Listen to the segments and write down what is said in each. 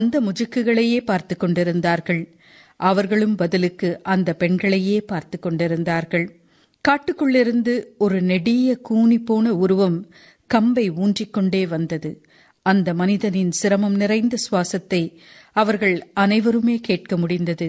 அந்த முஜுக்குகளையே பார்த்து கொண்டிருந்தார்கள் அவர்களும் பதிலுக்கு அந்த பெண்களையே பார்த்து கொண்டிருந்தார்கள் காட்டுக்குள்ளிருந்து ஒரு நெடிய கூனி போன உருவம் கம்பை ஊன்றிக்கொண்டே வந்தது அந்த மனிதனின் சிரமம் நிறைந்த சுவாசத்தை அவர்கள் அனைவருமே கேட்க முடிந்தது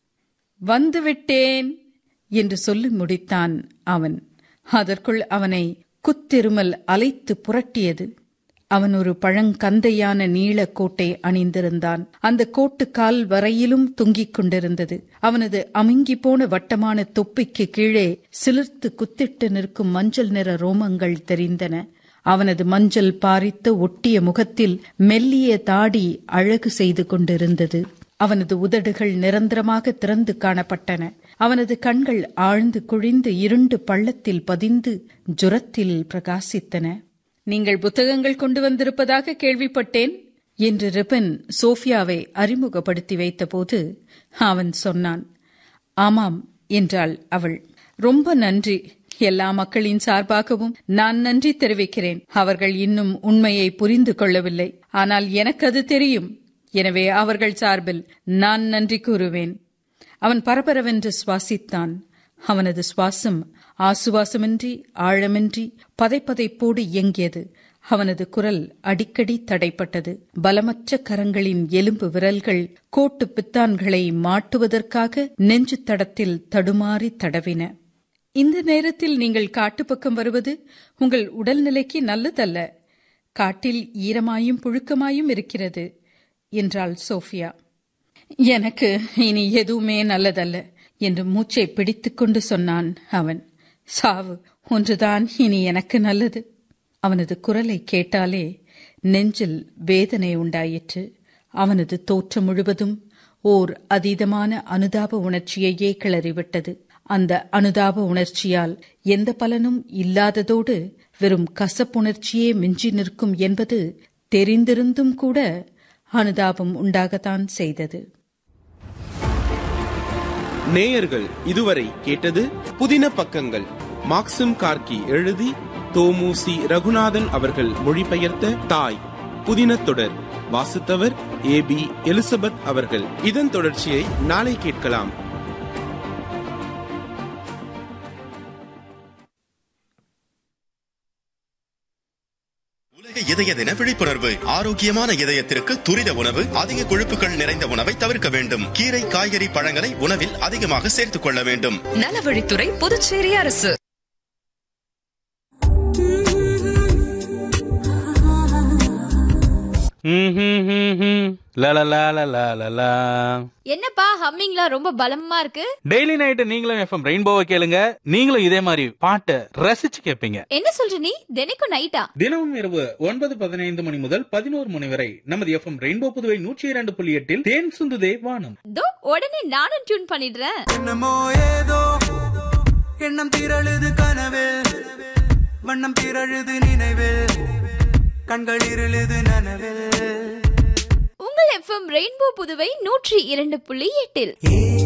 வந்துவிட்டேன் என்று சொல்லி முடித்தான் அவன் அதற்குள் அவனை குத்திருமல் அலைத்து புரட்டியது அவன் ஒரு பழங்கந்தையான நீள கோட்டை அணிந்திருந்தான் அந்த கோட்டு கால் வரையிலும் தொங்கிக் கொண்டிருந்தது அவனது அமுங்கி போன வட்டமான தொப்பிக்கு கீழே சிலிர்த்து குத்திட்டு நிற்கும் மஞ்சள் நிற ரோமங்கள் தெரிந்தன அவனது மஞ்சள் பாரித்த ஒட்டிய முகத்தில் மெல்லிய தாடி அழகு செய்து கொண்டிருந்தது அவனது உதடுகள் நிரந்தரமாக திறந்து காணப்பட்டன அவனது கண்கள் ஆழ்ந்து குழிந்து இருண்டு பள்ளத்தில் பதிந்து ஜுரத்தில் பிரகாசித்தன நீங்கள் புத்தகங்கள் கொண்டு வந்திருப்பதாக கேள்விப்பட்டேன் என்று ரிபன் சோஃபியாவை அறிமுகப்படுத்தி வைத்தபோது அவன் சொன்னான் ஆமாம் என்றாள் அவள் ரொம்ப நன்றி எல்லா மக்களின் சார்பாகவும் நான் நன்றி தெரிவிக்கிறேன் அவர்கள் இன்னும் உண்மையை புரிந்து கொள்ளவில்லை ஆனால் எனக்கு அது தெரியும் எனவே அவர்கள் சார்பில் நான் நன்றி கூறுவேன் அவன் பரபரவென்று சுவாசித்தான் அவனது சுவாசம் ஆசுவாசமின்றி ஆழமின்றி பதைப்பதைப்போடு இயங்கியது அவனது குரல் அடிக்கடி தடைப்பட்டது பலமற்ற கரங்களின் எலும்பு விரல்கள் கோட்டு பித்தான்களை மாட்டுவதற்காக நெஞ்சு தடத்தில் தடுமாறி தடவின இந்த நேரத்தில் நீங்கள் காட்டுப்பக்கம் வருவது உங்கள் உடல்நிலைக்கு நல்லதல்ல காட்டில் ஈரமாயும் புழுக்கமாயும் இருக்கிறது என்றாள் சோஃபியா எனக்கு இனி எதுவுமே நல்லதல்ல என்று மூச்சை பிடித்துக்கொண்டு சொன்னான் அவன் சாவு ஒன்றுதான் இனி எனக்கு நல்லது அவனது குரலை கேட்டாலே நெஞ்சில் வேதனை உண்டாயிற்று அவனது தோற்றம் முழுவதும் ஓர் அதீதமான அனுதாப உணர்ச்சியையே கிளறிவிட்டது அந்த அனுதாப உணர்ச்சியால் எந்த பலனும் இல்லாததோடு வெறும் கசப்புணர்ச்சியே மிஞ்சி நிற்கும் என்பது தெரிந்திருந்தும் கூட அனுதாபம் உண்டாகத்தான் செய்தது நேயர்கள் இதுவரை கேட்டது புதின பக்கங்கள் மாக்சிம் கார்கி எழுதி தோமுசி ரகுநாதன் அவர்கள் மொழிபெயர்த்த தாய் புதின தொடர் வாசித்தவர் ஏ பி எலிசபெத் அவர்கள் இதன் தொடர்ச்சியை நாளை கேட்கலாம் உலக இதய தின விழிப்புணர்வு ஆரோக்கியமான இதயத்திற்கு துரித உணவு அதிக கொழுப்புகள் நிறைந்த உணவை தவிர்க்க வேண்டும் கீரை காய்கறி பழங்களை உணவில் அதிகமாக சேர்த்துக் கொள்ள வேண்டும் நலவழித்துறை புதுச்சேரி அரசு லலலலலலலா. என்னப்பா ஹம்மிங்லாம் ரொம்ப பலமா இருக்கு டெய்லி நைட்டு நீங்களும் எஃப்எம் ரெயின்போவை கேளுங்க நீங்களும் இதே மாதிரி பாட்டை ரசிச்சு கேட்பீங்க என்ன சொல்ற நீ தினைக்கும் நைட்டா தினமும் இரவு ஒன்பது பதினைந்து மணி முதல் பதினோரு மணி வரை நமது எஃப்எம் ரெயின்போ புதுவை நூற்றி இரண்டு புள்ளி எட்டில் தேன் சுந்துதே வானம் தோ உடனே நானும் டியூன் பண்ணிடுறேன் என்னமோ ஏதோ எண்ணம் திரழுது கனவு வண்ணம் திரழுது நினைவு கண்கள் இருளுது நனவில் உங்கள் எஃப்எம் ரெயின்போ புதுவை நூற்றி இரண்டு புள்ளி எட்டில் ஏ